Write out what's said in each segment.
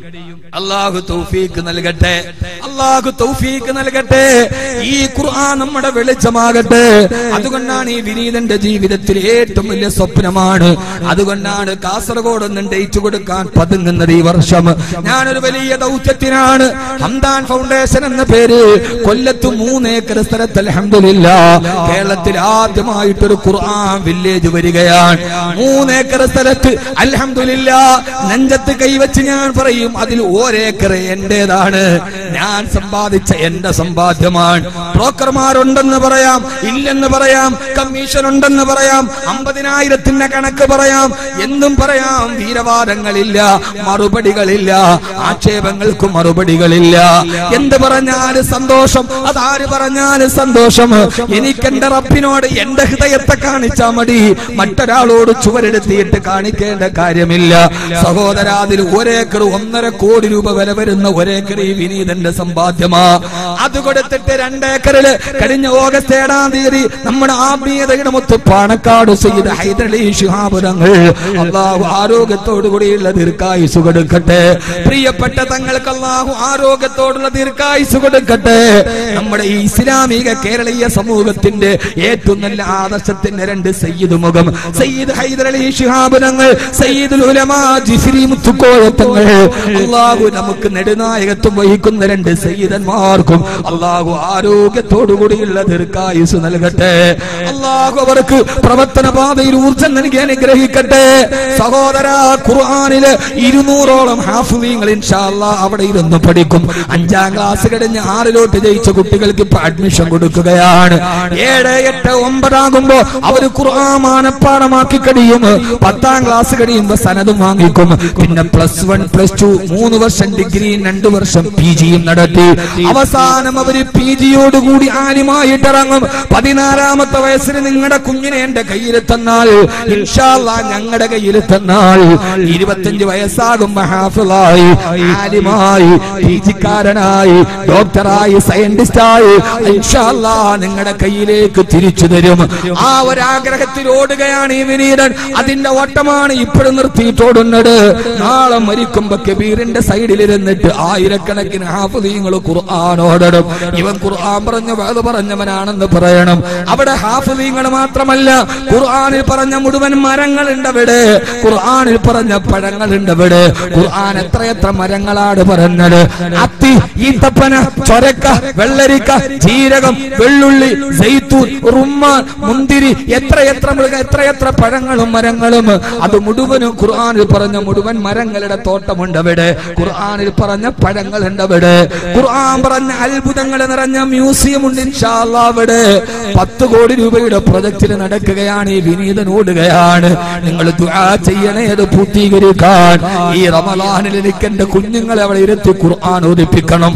അള്ളാഹു തൗഫീക്ക് നൽകട്ടെ അള്ളാഹു തൗഫീക്ക് നൽകട്ടെ ഈ ഖുർആൻ നമ്മുടെ വെളിച്ചമാകട്ടെ അതുകൊണ്ടാണ് ഈ വിനീതന്റെ ജീവിതത്തിൽ ഏറ്റവും വലിയ സ്വപ്നമാണ് അതുകൊണ്ടാണ് കാസർഗോഡ് ഒന്നും ഡേറ്റ് കൊടുക്കാൻ പതുങ്ങുന്നത് ഈ വർഷം ഞാനൊരു വലിയ ദൗത്യത്തിനാണ് ഹംദാൻ ഫൗണ്ടേഷൻ എന്ന പേര് കൊല്ലത്ത് മൂന്നേക്കർ സ്ഥലത്ത് അൽഹംദുലില്ല കേരളത്തിൽ ആദ്യമായിട്ടൊരു ഖുർആൻ വില്ലേജ് വരികയാണ് മൂന്നേക്കർ സ്ഥലത്ത് അൽഹംദുലില്ല നെഞ്ചത്ത് കൈവച്ച് ഞാൻ പറയും അതിൽ ഒരേക്കർ എന്റേതാണ് ഞാൻ സമ്പാദിച്ച എന്റെ സമ്പാദ്യമാണ് ബ്രോക്കർമാരുണ്ടെന്ന് പറയാം ഇല്ലെന്ന് പറയാം കമ്മീഷൻ ഉണ്ടെന്ന് പറയാം അമ്പതിനായിരത്തിന്റെ കണക്ക് പറയാം എന്തും പറയാം വീരവാദങ്ങളില്ല മറുപടികളില്ല ആക്ഷേപങ്ങൾക്ക് മറുപടികളില്ല എന്ത് പറഞ്ഞാലും സന്തോഷം അതാര് പറഞ്ഞാലും സന്തോഷം എനിക്ക് എന്റെ റബ്ബിനോട് എന്റെ ഹൃദയത്തെ കാണിച്ചാ മതി മറ്റൊരാളോട് ചുവരെടുത്തിയിട്ട് കാണിക്കേണ്ട കാര്യമില്ല സഹോദര അതിൽ ഒരേക്കർ ഒന്നര കോടി രൂപ വില വരുന്ന ഒരേക്കർ ഈ വിനീതന്റെ സമ്പാദ്യമാ അത് കൊടുത്തിട്ട് രണ്ടേക്കറില് കഴിഞ്ഞ ഓഗസ്റ്റ് ഏഴാം തീയതി നമ്മുടെ ആത്മീയതയുടെ മൊത്ത് പാണക്കാട് ചെയ്ത് ഹൈദരളി ശിഹാപുരങ്ങൾ അള്ളാഹു ആരോഗ്യത്തോടു കൂടിയുള്ള ദീർഘായുസ് കൊടുക്കട്ടെ പ്രിയപ്പെട്ട തങ്ങൾക്ക് അള്ളാഹു ആരോഗ്യത്തോടുള്ള ദീർഘായുസ് കൊടുക്കട്ടെ നമ്മുടെ ഈ ഇസ്ലാമിക കേരളീയ സമൂഹത്തിന്റെ ഏറ്റവും നല്ല ആദർശത്തിന്റെ രണ്ട് സയ്യിദ് മുഖം സയ്യിദ് ഹൈദരലി ശിഹാബുനങ്ങൾ സയ്യിദുൽ ഉലമാ ജിഫ്രി മുത്തുക്കോയത്തങ്ങൾ അള്ളാഹു നമുക്ക് നെടുനായകത്വം വഹിക്കുന്ന രണ്ട് സയ്യിദന്മാർക്കും അള്ളാഹു ആരോഗ്യത്തോടു കൂടിയുള്ള ദീർഘായുസ് നൽകട്ടെ അള്ളാഹു അവർക്ക് പ്രവർത്തന പാതയിൽ ഊർജം നൽകി അനുഗ്രഹിക്കട്ടെ സഹോദര ഖുർആനില് ഇരുന്നൂറോളം ഹാഫുവീങ്ങൾ ഇൻഷാല്ല അവിടെ ഇരുന്ന് പഠിക്കും അഞ്ചാം ക്ലാസ് കഴിഞ്ഞ് ആറിലോട്ട് ജയിച്ച കുട്ടികൾക്ക് ഇപ്പൊ അഡ്മിഷൻ കൊടുക്കുകയാണ് ഏഴ് എട്ട് ഒമ്പതാകുമ്പോ അവര് ഖുർആൻ മാനപ്പാടമാക്കി കഴിയും പത്താം ക്ലാസ് കഴിയുമ്പോ സനതും വാങ്ങിക്കും പിന്നെ പ്ലസ് വൺ പ്ലസ് ടു മൂന്ന് വർഷം ഡിഗ്രിയും രണ്ടു വർഷം പി ജിയും നടത്തി അവസാനം അവര് പി ജിയോട് കൂടി ആലിമായിട്ട് ഇറങ്ങും പതിനാലാമത്തെ വയസ്സിൽ നിങ്ങളുടെ കുഞ്ഞിനെ എന്റെ കയ്യിൽ തന്നാൽ ഇൻഷാല്ല ഞങ്ങളുടെ കയ്യിൽ തന്നാൽ ഇരുപത്തഞ്ച് വയസ്സാകുമ്പോ ഹാഫിളായി ആലിമായി പി ജിക്കാരനായി ഡോക്ടറായി സയന്റിസ്റ്റായി ഇൻഷാല്ല നിങ്ങളുടെ കയ്യിലേക്ക് തിരിച്ചു തരും ആ ഒരാഗ്രഹത്തിൽ ഓടുകയാണ് ഈ വിനീതൻ അതിന്റെ ഓട്ടമാണ് ഇപ്പോഴും നിർത്തിയിട്ടോടുന്നത് നാളെ മരിക്കുമ്പോ കബീറിന്റെ സൈഡിലിരുന്നിട്ട് ആയിരക്കണക്കിന് ഹാഫിദീങ്ങൾ ഖുർആാനോടടും ഇവൻ ഖുർആൻ പറഞ്ഞ വേദ പറഞ്ഞവനാണെന്ന് പറയണം അവിടെ ഹാഫിദീങ്ങൾ മാത്രമല്ല ഖുർആനിൽ പറഞ്ഞ മുഴുവൻ മരങ്ങളുണ്ട് അവിടെ ഖുർആനിൽ പറഞ്ഞ പഴങ്ങളുണ്ട് അവിടെ ഖുർആൻ എത്രയെത്ര മരങ്ങളാണ് പറഞ്ഞത് അത്തി ഈത്തപ്പന ചൊരക്ക വെള്ളരിക്ക ജീരകം വെള്ളുള്ളി സൈത്തൂൻ റുമ്മാൻ മുന്തിരി എത്രയെത്ര മൃഗ എത്രയെത്ര പഴങ്ങളും മരങ്ങളും അത് മുഴുവനും ഖുർആനിൽ പറഞ്ഞ മുഴുവൻ മരങ്ങളുടെ തോട്ടമുണ്ട് അവിടെ ഖുർആനിൽ പറഞ്ഞ പഴങ്ങളുണ്ട് അവിടെ ഖുർആൻ പറഞ്ഞ അത്ഭുതങ്ങൾ നിറഞ്ഞ മ്യൂസിയം ഉണ്ട് ഇൻഷാല്ലാ അവിടെ പത്ത് കോടി രൂപയുടെ പ്രൊജക്റ്റിൽ നടക്കുകയാണ് ഈ വിനീതൻ ഓടുകയാണ് നിങ്ങൾ ദുആ ചെയ്യണേ അത് പൂർത്തീകരിക്കാൻ ഈ റമലാനിൽ എനിക്ക് എന്റെ കുഞ്ഞുങ്ങളെ അവിടെ ഇരുത്തി ഖുർആൻ ഓദിപ്പിക്കണം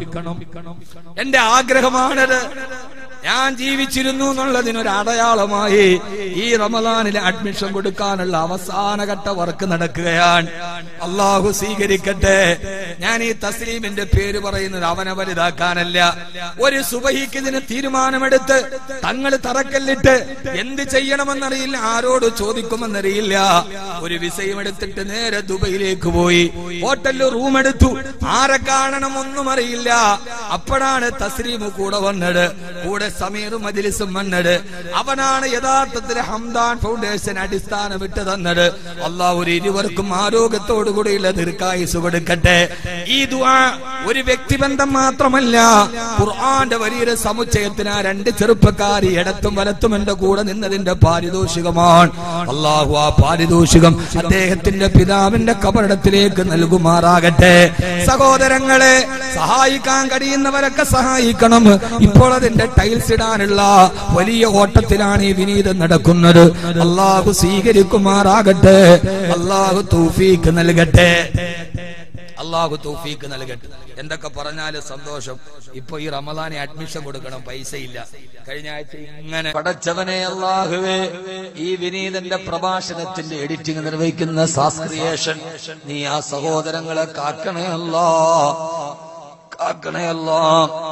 എന്റെ ആഗ്രഹമാണത് ഞാൻ ജീവിച്ചിരുന്നു എന്നുള്ളതിനൊരു അടയാളമായി ഈ റമലാനിലെ അഡ്മിഷൻ കൊടുക്കാനുള്ള അവസാനഘട്ട വർക്ക് നടക്കുകയാണ് അള്ളാഹു സ്വീകരിക്കട്ടെ ഞാൻ ഈ തസ്ലീമിന്റെ പേര് പറയുന്നത് അവനെ വലുതാക്കാനല്ല ഒരു സുബഹിക്ക് ഇതിന് തീരുമാനമെടുത്ത് തങ്ങൾ തറക്കല്ലിട്ട് എന്ത് ചെയ്യണമെന്നറിയില്ല ആരോട് ചോദിക്കുമെന്നറിയില്ല ഒരു വിസയും എടുത്തിട്ട് നേരെ ദുബൈയിലേക്ക് പോയി ഹോട്ടലിൽ റൂം എടുത്തു ആരെ കാണണം ഒന്നും അറിയില്ല അപ്പോഴാണ് തസ്ലീം കൂടെ വന്നത് കൂടെ സമീർ മജിലിസും വന്നത് അവനാണ് യഥാർത്ഥത്തിൽ ഹംദാൻ ഫൗണ്ടേഷൻ അടിസ്ഥാനം ഇട്ട് തന്നത് അള്ളാഹ് ഒരു ഇരുവർക്കും ആരോഗ്യത്തോടു കൂടിയുള്ള ദീർഘായുസ് കൊടുക്കട്ടെ ഈ ദുആ ഒരു വ്യക്തിബന്ധം മാത്രമല്ല ഖുർആന്റെ വലിയൊരു സമുച്ചയത്തിന് ആ രണ്ട് ചെറുപ്പക്കാരി ഇടത്തും വലത്തും എന്റെ കൂടെ നിന്നതിന്റെ പാരിതോഷികമാണ് അള്ളാഹു ആ പാരിതോഷികം അദ്ദേഹത്തിന്റെ പിതാവിന്റെ കബറിടത്തിലേക്ക് നൽകുമാറാകട്ടെ സഹോദരങ്ങളെ സഹായിക്കാൻ കഴിയുന്നവരൊക്കെ സഹായിക്കണം ഇപ്പോൾ അതിന്റെ ടൈൽസ് ഇടാനുള്ള വലിയ ഓട്ടത്തിലാണ് ഈ വിനീതം നടക്കുന്നത് അള്ളാഹു സ്വീകരിക്കുമാറാകട്ടെ അള്ളാഹു തൗഫീക്ക് നൽകട്ടെ അള്ളാഹു തൗഫീക്ക് നൽകട്ടെ എന്തൊക്കെ പറഞ്ഞാലും സന്തോഷം ഇപ്പൊ ഈ റമദാനെ അഡ്മിഷൻ കൊടുക്കണം പൈസ ഇല്ല കഴിഞ്ഞ ആഴ്ച ഇങ്ങനെ പടച്ചവനെ അള്ളാഹുവേ ഈ വിനീതന്റെ പ്രഭാഷണത്തിന്റെ എഡിറ്റിംഗ് നിർവഹിക്കുന്ന സാസ്ക്രിയേഷൻ നീ ആ സഹോദരങ്ങളെ കാക്കണേ അല്ലാ കാക്കണേ അല്ലാ